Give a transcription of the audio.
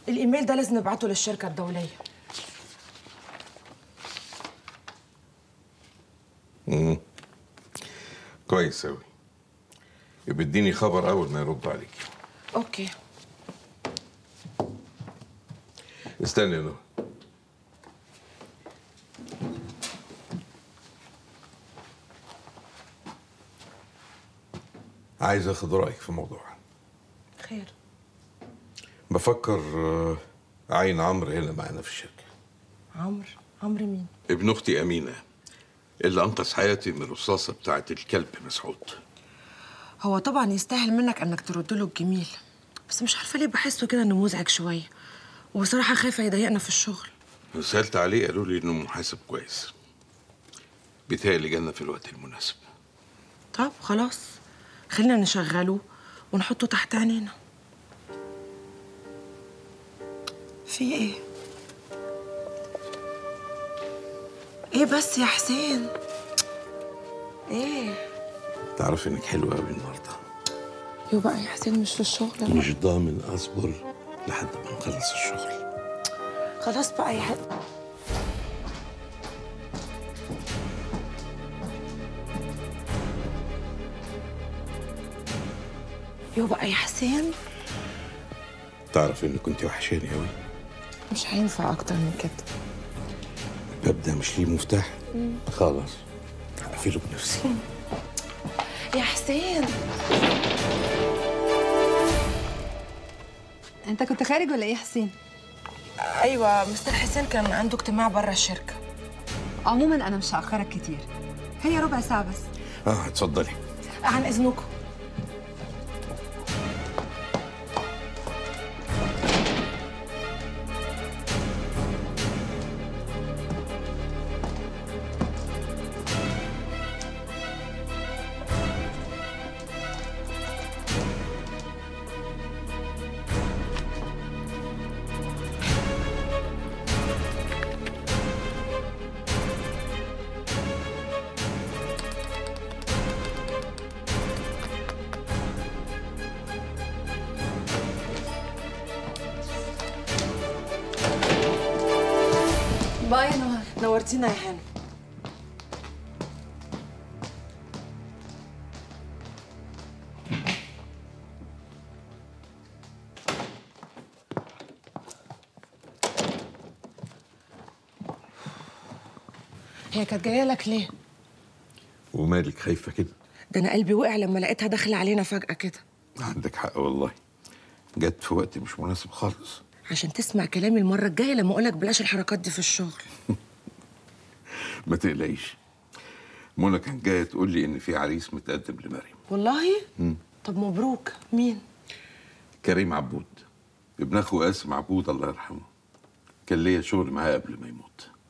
الايميل ده لازم نبعته للشركه الدوليه كويس أوي يبقى اديني خبر أول ما يرد عليك اوكي استني يا نهى عايز اخد رايك في موضوع خير بفكر آه، اعين عمرو هنا معانا في الشركه عمرو عمرو مين ابن اختي امينه اللي انقذ حياتي من الرصاصه بتاعه الكلب مسعود هو طبعا يستاهل منك انك ترد له الجميل بس مش عارفه ليه بحسه كده انه مزعج شويه وبصراحه خايفه يضايقنا في الشغل سالت عليه قالوا لي انه محاسب كويس بيتهيألي جالنا في الوقت المناسب طب خلاص خلينا نشغله ونحطه تحت عينينا في ايه ايه بس يا حسين ايه تعرف انك حلوه قوي النهارده يبقى يا حسين مش في الشغل مش ضامن اصبر لحد ما نخلص الشغل خلاص بقى يا حسين يبقى يا حسين تعرف انك كنت وحشاني قوي مش هينفع اكتر من كده الباب ده مش ليه مفتاح خلاص هقفله بنفسي يا حسين انت كنت خارج ولا ايه يا حسين ايوه مستر حسين كان عنده اجتماع بره الشركه عموما انا مش هاخرك كتير هي ربع ساعه بس اه اتفضلي عن اذنكم باي يا نهار نورتينا يا هانم هي كانت جايه لك ليه؟ ومالك خايفه كده ده انا قلبي وقع لما لقيتها داخله علينا فجأة كده عندك حق والله جت في وقت مش مناسب خالص عشان تسمع كلامي المرة الجاية لما أقولك بلاش الحركات دي في الشغل ما تقلقيش منى كانت جايه تقول لي ان في عريس متقدم لمريم والله؟ طب مبروك مين؟ كريم عبود ابن اخو قاسم عبود الله يرحمه كان ليا شغل معاه قبل ما يموت